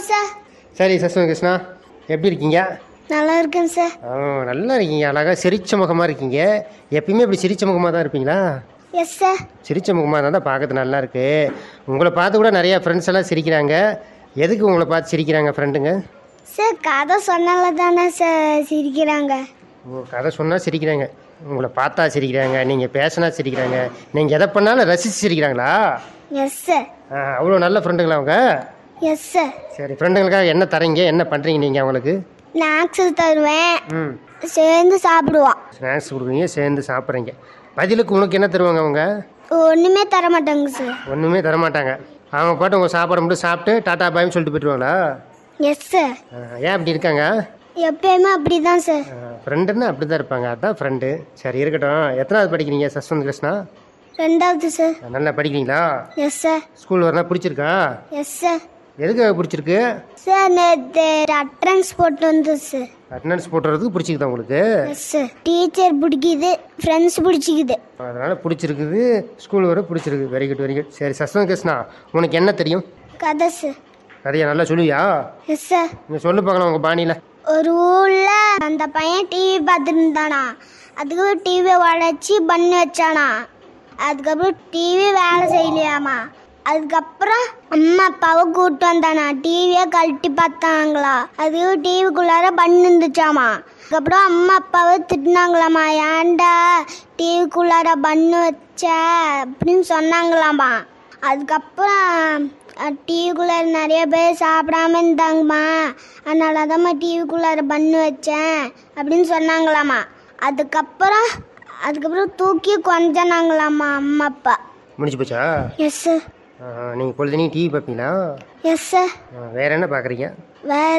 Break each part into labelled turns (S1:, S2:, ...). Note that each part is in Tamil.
S1: சார்
S2: சரி சஸ்வன் கிருஷ்ணா எப்படி இருக்கீங்க
S1: நல்லா இருக்கேன் சார்
S2: ஆ, நல்லா இருக்கீங்க அழகாக சிரிச்ச முகமாக இருக்கீங்க எப்பயுமே இப்படி சிரிச்ச முகமாக தான் இருப்பீங்களா
S1: எஸ் சார்
S2: சிரிச்ச முகமாக இருந்தால் தான் பார்க்கறது நல்லா இருக்கு உங்களை பார்த்து கூட நிறையா ஃப்ரெண்ட்ஸ் எல்லாம் சிரிக்கிறாங்க எதுக்கு உங்களை பார்த்து சிரிக்கிறாங்க ஃப்ரெண்டுங்க
S1: சார் கதை சொன்னால தானே சார் சிரிக்கிறாங்க
S2: ஓ கதை சொன்னால் சிரிக்கிறாங்க உங்களை பார்த்தா சிரிக்கிறாங்க நீங்கள் பேசினா சிரிக்கிறாங்க நீங்கள் எதை பண்ணாலும் ரசித்து சிரிக்கிறாங்களா
S1: எஸ் சார்
S2: ஆ, அவ்வளோ நல்ல ஃப்ரெண்டுங்களா அவங்க
S1: எஸ் சார்
S2: சரி ஃப்ரெண்டுங்களுக்காக என்ன தரீங்க என்ன பண்ணுறீங்க நீங்கள் அவங்களுக்கு
S1: ஸ்நாக்ஸ் தருவேன்
S2: ம்
S1: சேர்ந்து சாப்பிடுவான்
S2: ஸ்நாக்ஸ் கொடுக்குறீங்க சேர்ந்து சாப்பிட்றீங்க பதிலுக்கு உனக்கு என்ன தருவாங்க அவங்க
S1: ஒன்றுமே தர மாட்டாங்க சார்
S2: ஒன்றுமே தரமாட்டாங்க அவங்க பாட்டு உங்கள் சாப்பாடு மட்டும் சாப்பிட்டு டாட்டா பாய்னு சொல்லிட்டு போயிட்டுருவாங்களா
S1: எஸ் சார்
S2: ஆ, ஏன் அப்படி இருக்காங்க
S1: எப்பயுமே அப்படி தான் சார்
S2: ஃப்ரெண்டுன்னா அப்படி தான் இருப்பாங்க அதான் ஃப்ரெண்டு சரி இருக்கட்டும் எத்தனாவது படிக்கிறீங்க சஸ்வந்த் கிருஷ்ணா
S1: ரெண்டாவது சார்
S2: நல்லா படிக்கிறீங்களா
S1: எஸ் சார்
S2: ஸ்கூல் வரனா பிடிச்சிருக்கா
S1: எஸ் சார்
S2: எதுக்காக பிடிச்சிருக்கு
S1: சார் நேற்று அட்ரன்ஸ் போட்டு வந்து சார்
S2: அட்டண்டன்ஸ் போட்டுறதுக்கு பிடிச்சிக்குதா உங்களுக்கு
S1: எஸ் சார் டீச்சர் பிடிக்குது ஃப்ரெண்ட்ஸ் பிடிச்சிக்குது
S2: அதனால் பிடிச்சிருக்குது ஸ்கூல் வர பிடிச்சிருக்கு வெரி குட் வெரி குட் சரி சஸ்வந்த் கிருஷ்ணா உனக்கு என்ன தெரியும்
S1: கதை சார்
S2: கதையை நல்லா சொல்லுவியா
S1: எஸ் சார்
S2: நீ சொல்லு பார்க்கலாம் உங்கள் பாணியில்
S1: ஒரு ஊர்ல அந்த பையன் டிவி பார்த்துட்டு இருந்தானா அதுக்கு டிவியை உடச்சி பண்ணி வச்சானா அதுக்கப்புறம் டிவி வேலை செய்யலையாமா அதுக்கப்புறம் அம்மா அப்பாவை கூப்பிட்டு வந்தானா டிவியை கழட்டி பார்த்தாங்களா அதுக்கு டிவிக்குள்ளார பண்ணு இருந்துச்சாமா அதுக்கப்புறம் அம்மா அப்பாவை திட்டினாங்களாமா ஏன்டா டிவிக்குள்ளார பண்ணு வச்ச அப்படின்னு சொன்னாங்களாமா அதுக்கப்புறம் டிவிக்குள்ளார நிறைய பேர் சாப்பிடாம இருந்தாங்கம்மா அதனால தான்மா டிவிக்குள்ளார பண்ணு வச்சேன் அப்படின்னு சொன்னாங்களாமா அதுக்கப்புறம் அதுக்கப்புறம் தூக்கி கொஞ்சனாங்களாமா அம்மா அப்பா
S2: முடிஞ்சு போச்சா
S1: எஸ் சார்
S2: நீங்கள் பொழுதுனையும் டிவி பார்ப்பீங்களா
S1: எஸ் சார்
S2: ஆ, வேற என்ன பார்க்குறீங்க
S1: வேற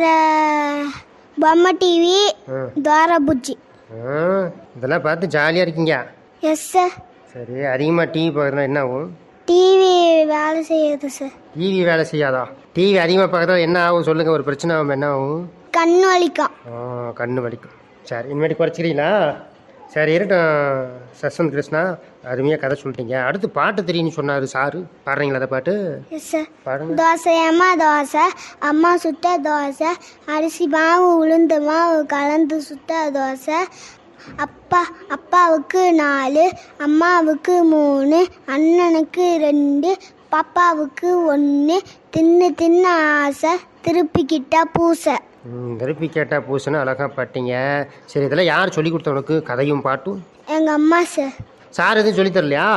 S1: பொம்மை டிவி
S2: ம்
S1: துவாரபூச்சி
S2: ஆ, இதெல்லாம் பார்த்து ஜாலியாக இருக்கீங்க
S1: எஸ் சார்
S2: சரி அதிகமாக டிவி பார்க்குறதுனா என்ன ஆகும்
S1: டிவி வேலை செய்யுது சார்
S2: டிவி வேலை செய்யாதா டிவி அதிகமாக பார்க்குறதா என்ன ஆகும் சொல்லுங்கள் ஒரு பிரச்சனை ஆகும் என்ன ஆகும்
S1: கண் வலிக்கும்
S2: ஆ, கண்ணு வலிக்கும் சரி இனிமேட்டு குறைச்சிக்கிறீங்களா சரி இருக்கட்டும் சஸ்வந்த் கிருஷ்ணா அருமையாக கதை சொல்லிட்டீங்க அடுத்து பாட்டு தெரியும்னு சொன்னார் சாரு பாடுறீங்களா அதை பாட்டு
S1: எஸ் சார்
S2: பாடுங்க
S1: தோசை அம்மா தோசை அம்மா சுட்ட தோசை அரிசி மாவு உளுந்து மாவு கலந்து சுட்ட தோசை அப்பா அப்பாவுக்கு நாலு அம்மாவுக்கு மூணு அண்ணனுக்கு ரெண்டு பாப்பாவுக்கு ஒன்று தின்னு தின்னு ஆசை திருப்பிக்கிட்டா பூசை
S2: ம், திருப்பி கேட்டால் பூசுன்னு அழகாக பாட்டீங்க சரி இதெல்லாம் யார் சொல்லி கொடுத்த உனக்கு கதையும் பாட்டும்
S1: எங்கள் அம்மா சார்
S2: சார் எதுவும் சொல்லித் தரலையா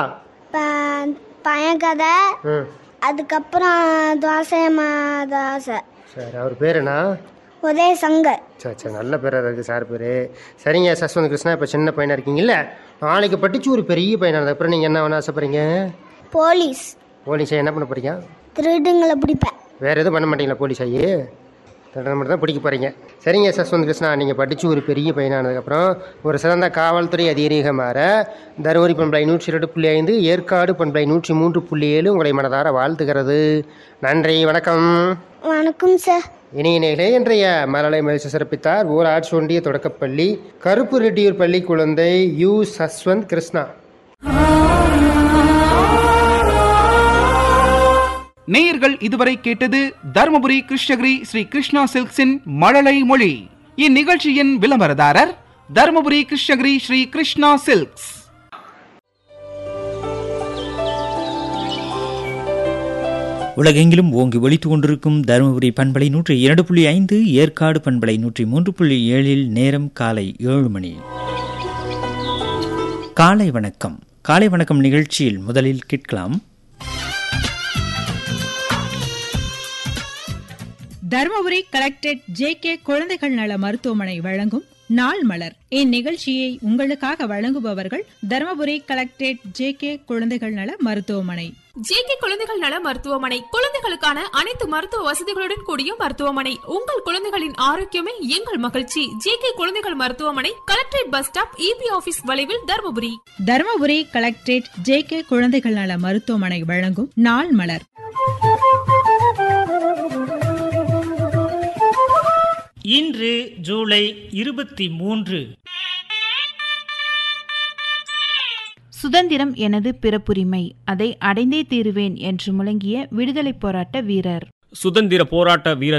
S1: ப- பையன் கதை
S2: ம்
S1: அதுக்கப்புறம் தோசை அம்மா தோசை
S2: சரி அவர் பேர் என்ன
S1: உதய சங்கர்
S2: சரி சரி நல்ல பேராக இருக்குது சார் பேர் சரிங்க சஸ்வந்த் கிருஷ்ணா இப்போ சின்ன பையனாக இருக்கீங்கல்ல நாளைக்கு படித்து ஒரு பெரிய பையனாக அப்புறம் நீங்கள் என்ன வேணும் ஆசைப்படுறீங்க
S1: போலீஸ்
S2: போலீஸை என்ன பண்ண போகிறீங்க
S1: திருடுங்களை பிடிப்பேன்
S2: வேறு எதுவும் பண்ண மாட்டீங்களா போலீஸ் ஆகி தண்டனை மட்டும் தான் பிடிக்க போகிறீங்க சரிங்க சஸ்வந்த் கிருஷ்ணா நீங்கள் படித்து ஒரு பெரிய பையனானதுக்கப்புறம் ஒரு சிறந்த காவல்துறை அதிகாரியாக மாற தருமபுரி பண்பலை நூற்றி இரண்டு புள்ளி ஐந்து ஏற்காடு பண்பலை நூற்றி மூன்று புள்ளி ஏழு உங்களை மனதார வாழ்த்துகிறது நன்றி வணக்கம்
S1: வணக்கம் சார்
S2: இணையினர்களே இன்றைய மலலை மகிழ்ச்சி சிறப்பித்தார் ஊராட்சி ஒன்றிய தொடக்கப்பள்ளி கருப்பு ரெட்டியூர் பள்ளி குழந்தை யு சஸ்வந்த் கிருஷ்ணா
S3: நேயர்கள் இதுவரை கேட்டது தருமபுரி கிருஷ்ணகிரி ஸ்ரீ கிருஷ்ணா சில்க்ஸின் மழலை மொழி இந்நிகழ்ச்சியின் விளம்பரதாரர் தருமபுரி கிருஷ்ணகிரி ஸ்ரீ கிருஷ்ணா சில்க்ஸ்
S4: உலகெங்கிலும் ஓங்கி ஒலித்துக் கொண்டிருக்கும் தருமபுரி பண்பலை நூற்றி இரண்டு புள்ளி ஐந்து ஏற்காடு பண்பலை நூற்றி மூன்று புள்ளி ஏழில் நேரம் காலை ஏழு மணி காலை வணக்கம் காலை வணக்கம் நிகழ்ச்சியில் முதலில் கேட்கலாம்
S5: தருமபுரி கலெக்டரேட் ஜே கே குழந்தைகள் நல மருத்துவமனை வழங்கும் நாள் மலர் இந்நிகழ்ச்சியை உங்களுக்காக வழங்குபவர்கள் தருமபுரி கலெக்டரேட் ஜே கே குழந்தைகள் நல மருத்துவமனை
S6: ஜேகே குழந்தைகள் நல மருத்துவமனை குழந்தைகளுக்கான அனைத்து மருத்துவ வசதிகளுடன் கூடிய மருத்துவமனை உங்கள் குழந்தைகளின் ஆரோக்கியமே எங்கள் மகிழ்ச்சி ஜேகே குழந்தைகள் மருத்துவமனை collectorate bus stop EB office வளைவில் Dharmapuri
S5: Dharmapuri collectorate J K குழந்தைகள் நல மருத்துவமனை வழங்கும் நாள் மலர்
S7: இன்று ஜூலை இருபத்தி மூன்று
S8: சுதந்திரம் எனது பிறப்புரிமை அதை அடைந்தே தீருவேன் என்று முழங்கிய விடுதலைப் போராட்ட வீரர்
S9: சுதந்திர போராட்ட வீரர்